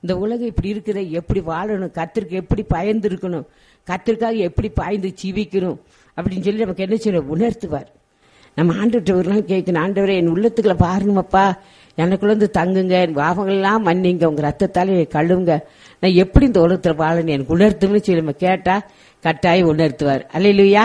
இந்த உலகம் இப்படி இருக்குதே எப்படி வாழணும் கத்திற்கு எப்படி பயந்து இருக்கணும் கத்திற்காக எப்படி பாய்ந்து ஜீவிக்கணும் அப்படின்னு சொல்லி நமக்கு என்ன செய்யணும் உணர்த்துவார் நம்ம ஆண்டுகிட்ட ஒரு நாள் கேட்கணும் ஆண்டவரே என் உள்ளத்துக்குள்ள பாருங்கப்பா எனக்குள்ள இருந்து தங்குங்க என் பாவங்கள்லாம் மன்னிங்க உங்க ரத்தத்தால என்னை கழுவுங்க நான் எப்படி இந்த உலகத்துல வாழணும் எனக்கு உணர்த்தும்னு சொல்லி நம்ம கேட்டா கட்டாயம் உணர்த்துவார் அல்லையா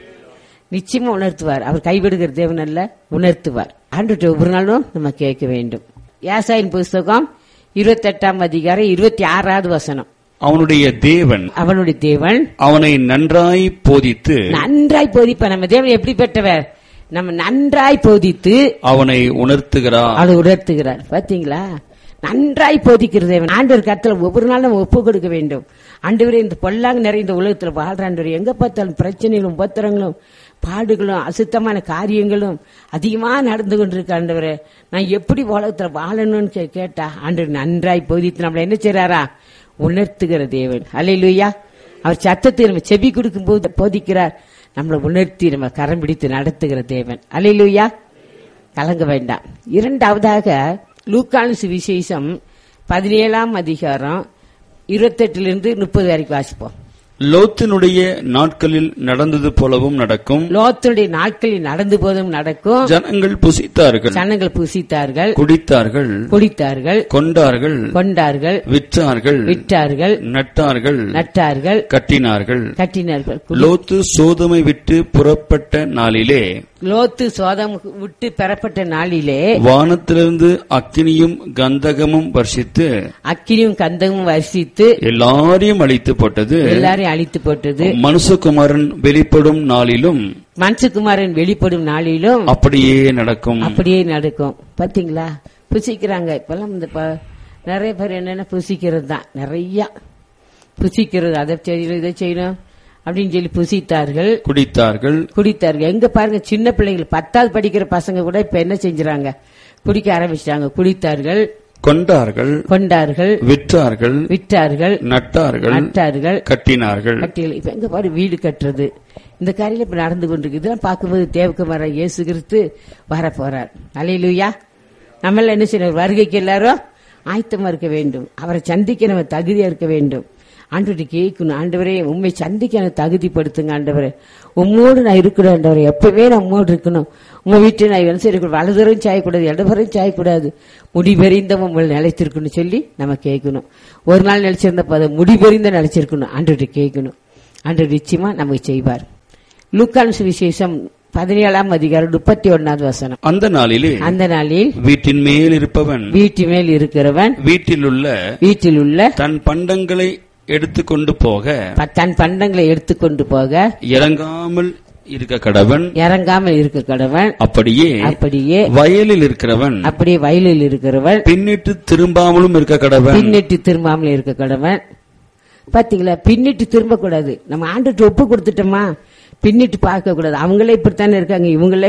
நிச்சயமா உணர்த்துவார் அவர் கைவிடுகிற தேவன் அல்ல உணர்த்துவார் ஆண்டுகிட்ட ஒவ்வொரு நாளும் நம்ம கேட்க வேண்டும் யாசாயின் புஸ்தகம் இருபத்தெட்டாம் அதிகாரம் இருபத்தி ஆறாவது வசனம் அவனுடைய தேவன் அவனுடைய தேவன் அவனை நன்றாய் போதித்து நன்றாய் போதிப்ப நம்ம தேவன் எப்படி பெற்றவர் நம்ம நன்றாய் போதித்து அவனை உணர்த்துகிறார் அதை உணர்த்துகிறார் பாத்தீங்களா நன்றாய் போதிக்கிற தேவன் ஆண்டவர் கருத்துல ஒவ்வொரு நாளும் நம்ம ஒப்பு கொடுக்க வேண்டும் ஆண்டவரே இந்த பொல்லாங்க நிறைந்த உலகத்துல வாழ்ற ஆண்டவர் எங்க பார்த்தாலும் பிரச்சனைகளும் உபத்திரங்களும் பாடுகளும் அசுத்தமான காரியங்களும் அதிகமா நடந்து கொண்டிருக்க ஆண்டவரே நான் எப்படி உலகத்துல வாழணும்னு கே- கேட்டா ஆண்டவர் நன்றாய் போதித்து நம்மள என்ன செய்றாரா உணர்த்துகிற தேவன் அல்லையா அவர் சத்தத்தை நம்ம செவி கொடுக்கும் போது போதிக்கிறார் நம்மளை உணர்த்தி நம்ம கரம் பிடித்து நடத்துகிற தேவன் அல்லையா கலங்க வேண்டாம் இரண்டாவதாக லூக்கானு சுவிசேஷம் பதினேழாம் அதிகாரம் இருபத்தெட்டுல முப்பது வரைக்கும் வாசிப்போம் லோத்தினுடைய நாட்களில் நடந்தது போலவும் நடக்கும் லோத்துடைய நாட்களில் நடந்து போதும் நடக்கும் ஜனங்கள் புசித்தார்கள் ஜனங்கள் புசித்தார்கள் குடித்தார்கள் குடித்தார்கள் கொண்டார்கள் கொண்டார்கள் விற்றார்கள் விற்றார்கள் நட்டார்கள் நட்டார்கள் கட்டினார்கள் கட்டினார்கள் குடி- லோத்து சோதமை விட்டு புறப்பட்ட நாளிலே லோத்து சோதம் விட்டு பெறப்பட்ட நாளிலே வானத்திலிருந்து அக்கினியும் கந்தகமும் வர்ஷித்து அக்கினியும் கந்தமும் வரிசித்து எல்லாரையும் அழித்து போட்டது எல்லாரையும் அழித்து போட்டது மனுஷகுமாரன் வெளிப்படும் நாளிலும் மனுஷகுமாரன் வெளிப்படும் நாளிலும் அப்படியே நடக்கும் அப்படியே நடக்கும் பாத்தீங்களா புசிக்கிறாங்க இப்பெல்லாம் இந்த ப- நிறைய பேர் என்னென்ன புசிக்கிறது தான் நிறைய புசிக்கிறது அதை செய்யணும் இதை செய்யணும் அப்படின்னு சொல்லி புசித்தார்கள் குடித்தார்கள் குடித்தார்கள் எங்க பாருங்க சின்ன பிள்ளைகள் பத்தாவது படிக்கிற பசங்க கூட இப்ப என்ன செஞ்சுறாங்க குடிக்க ஆரம்பிச்சிட்டாங்க குடித்தார்கள் கொண்டார்கள் கொண்டார்கள் விற்றார்கள் விற்றார்கள் நட்டார்கள் நட்டார்கள் கட்டினார்கள் கட்டிகள் இப்ப எங்க பாரு வீடு கட்டுறது இந்த காரியம் இப்ப நடந்து கொண்டிருக்கு இதெல்லாம் பார்க்கும்போது தேவக்கு வர இயேசு கிறிஸ்து வர போறார் அலையிலுயா நம்ம என்ன செய்யணும் வருகைக்கு எல்லாரும் ஆயத்தமா இருக்க வேண்டும் அவரை சந்திக்க நம்ம தகுதியா இருக்க வேண்டும் ஆண்டவர்கிட்ட கேட்கணும் ஆண்டவரே உண்மை சந்திக்க எனக்கு தகுதிப்படுத்துங்க ஆண்டவரே உம்மோடு நான் இருக்கணும் ஆண்டவரே எப்பவே நான் உம்மோடு இருக்கணும் உங்க வீட்டை நான் என்ன செய்யக்கூடாது வலதுவரையும் சாயக்கூடாது இடதுவரையும் சாயக்கூடாது முடிவெறிந்தவன் உங்களை நிலைத்திருக்கணும் சொல்லி நம்ம கேட்கணும் ஒரு நாள் நினைச்சிருந்த போது முடிவெறிந்த நினைச்சிருக்கணும் ஆண்டவர்கிட்ட கேட்கணும் ஆண்டவர் நிச்சயமா நமக்கு செய்வார் லூக்கான் சுவிசேஷம் பதினேழாம் அதிகாரம் முப்பத்தி ஒன்னாவது வசனம் அந்த நாளிலே அந்த நாளில் வீட்டின் மேல் இருப்பவன் வீட்டு மேல் இருக்கிறவன் வீட்டிலுள்ள வீட்டில் உள்ள தன் பண்டங்களை எடுத்துக்கொண்டு போக ப- தன் பண்டங்களை எடுத்துக்கொண்டு போக இறங்காமல் இருக்க கடவன் இறங்காமல் இருக்க கடவன் அப்படியே அப்படியே வயலில் இருக்கிறவன் அப்படியே வயலில் இருக்கிறவன் பின்னிட்டு திரும்பாமலும் இருக்க கடவன் பின்னிட்டு திரும்பாமல் இருக்க கடவன் பாத்தீங்களா பின்னிட்டு திரும்ப கூடாது நம்ம ஆண்டுட்டு ஒப்பு கொடுத்துட்டோமா பின்னிட்டு பார்க்க கூடாது அவங்களே இப்படித்தானே இருக்காங்க இவங்களே